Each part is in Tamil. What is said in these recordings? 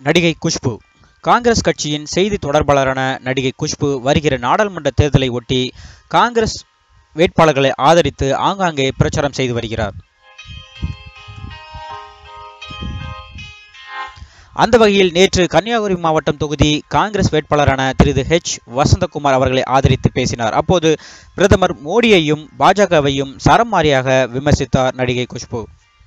நடிகை குஷ்பு காங்கிரஸ் கட்சியின் செய்தி தொடர்பாளரான நடிகை குஷ்பு வருகிற நாடாளுமன்ற தேர்தலை ஒட்டி காங்கிரஸ் வேட்பாளர்களை ஆதரித்து ஆங்காங்கே பிரச்சாரம் செய்து வருகிறார் அந்த வகையில் நேற்று கன்னியாகுமரி மாவட்டம் தொகுதி காங்கிரஸ் வேட்பாளரான திரு ஹெச் வசந்தகுமார் அவர்களை ஆதரித்து பேசினார் அப்போது பிரதமர் மோடியையும் பாஜகவையும் சரமாரியாக விமர்சித்தார் நடிகை குஷ்பு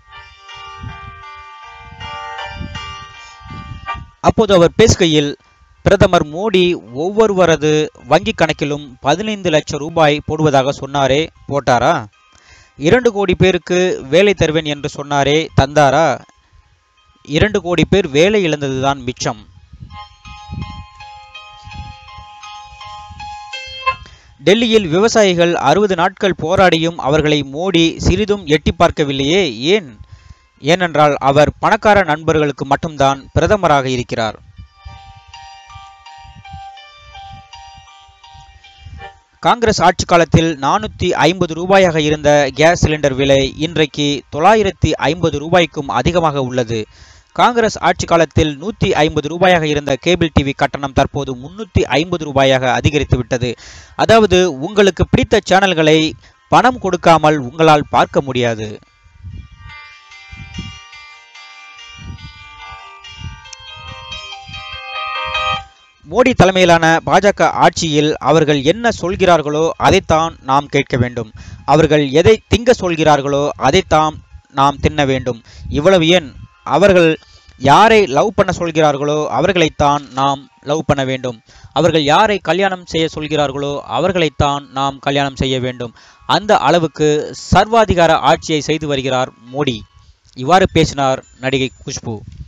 அப்போது அவர் பேசுகையில் பிரதமர் மோடி ஒவ்வொருவரது வங்கி கணக்கிலும் பதினைந்து லட்சம் ரூபாய் போடுவதாக சொன்னாரே போட்டாரா இரண்டு கோடி பேருக்கு வேலை தருவேன் என்று சொன்னாரே தந்தாரா இரண்டு கோடி பேர் வேலை இழந்ததுதான் மிச்சம் டெல்லியில் விவசாயிகள் அறுபது நாட்கள் போராடியும் அவர்களை மோடி சிறிதும் எட்டி பார்க்கவில்லையே ஏன் ஏனென்றால் அவர் பணக்கார நண்பர்களுக்கு மட்டும்தான் பிரதமராக இருக்கிறார் காங்கிரஸ் ஆட்சி காலத்தில் நானூற்றி ஐம்பது ரூபாயாக இருந்த கேஸ் சிலிண்டர் விலை இன்றைக்கு தொள்ளாயிரத்தி ஐம்பது ரூபாய்க்கும் அதிகமாக உள்ளது காங்கிரஸ் ஆட்சி காலத்தில் நூற்றி ஐம்பது ரூபாயாக இருந்த கேபிள் டிவி கட்டணம் தற்போது முன்னூற்றி ஐம்பது ரூபாயாக அதிகரித்து விட்டது அதாவது உங்களுக்கு பிடித்த சேனல்களை பணம் கொடுக்காமல் உங்களால் பார்க்க முடியாது மோடி தலைமையிலான பாஜக ஆட்சியில் அவர்கள் என்ன சொல்கிறார்களோ அதைத்தான் நாம் கேட்க வேண்டும் அவர்கள் எதை திங்க சொல்கிறார்களோ அதைத்தான் நாம் தின்ன வேண்டும் இவ்வளவு ஏன் அவர்கள் யாரை லவ் பண்ண சொல்கிறார்களோ அவர்களைத்தான் நாம் லவ் பண்ண வேண்டும் அவர்கள் யாரை கல்யாணம் செய்ய சொல்கிறார்களோ அவர்களைத்தான் நாம் கல்யாணம் செய்ய வேண்டும் அந்த அளவுக்கு சர்வாதிகார ஆட்சியை செய்து வருகிறார் மோடி இவ்வாறு பேசினார் நடிகை குஷ்பு